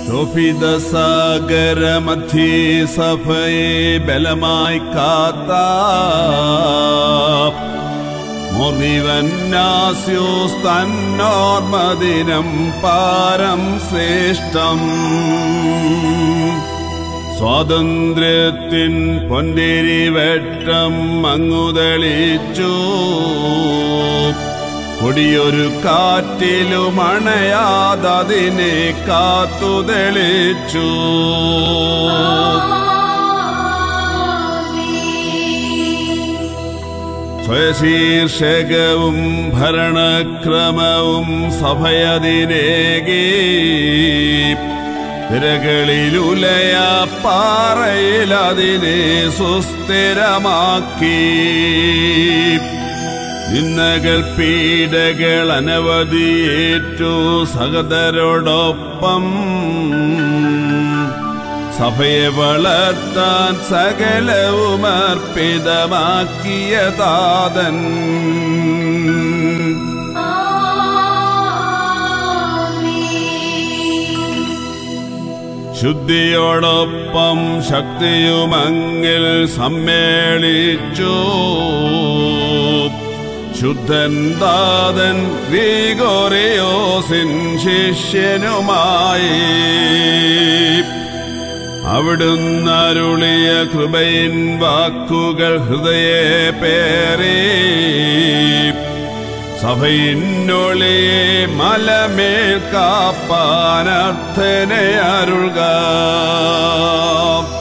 ശോഭിത സാഗരമധ്യേ സഭയെ ബലമായി കാത്ത മോർനിവന്നാസ്യോസ് തന്നോർമദിനം പാരം ശ്രേഷ്ഠം സ്വാതന്ത്ര്യത്തിൻ പൊന്തിരി വെട്ടം അങ്ങുതെളിച്ചു കൊടിയൊരു കാറ്റിലും അണയാതതിനെ കാത്തുതെളിച്ചു സ്വശീർഷകവും ഭരണക്രമവും സഭയതിനേകി തിരകളിലുലയ പാറയിൽ അതിനെ സുസ്ഥിരമാക്കി നിന്നകൾ പീഡകൾ അനവധിയേറ്റു സഹതരോടൊപ്പം സഭയെ വളർത്താൻ സകലവും അർപ്പിതമാക്കിയ താതൻ ശുദ്ധിയോടൊപ്പം ശക്തിയുമങ്ങിൽ സമ്മേളിച്ചു ശുദ്ധൻ താതൻ വീഗോറിയോസിൻ ശിഷ്യനുമായി അവിടുന്ന് അരുളിയ കൃപയിൻ വാക്കുകൾ ഹൃദയെ പേറി സഭയിന്നൊളിയെ മലമേൽ കാപ്പാനർത്ഥനെ അരുൾക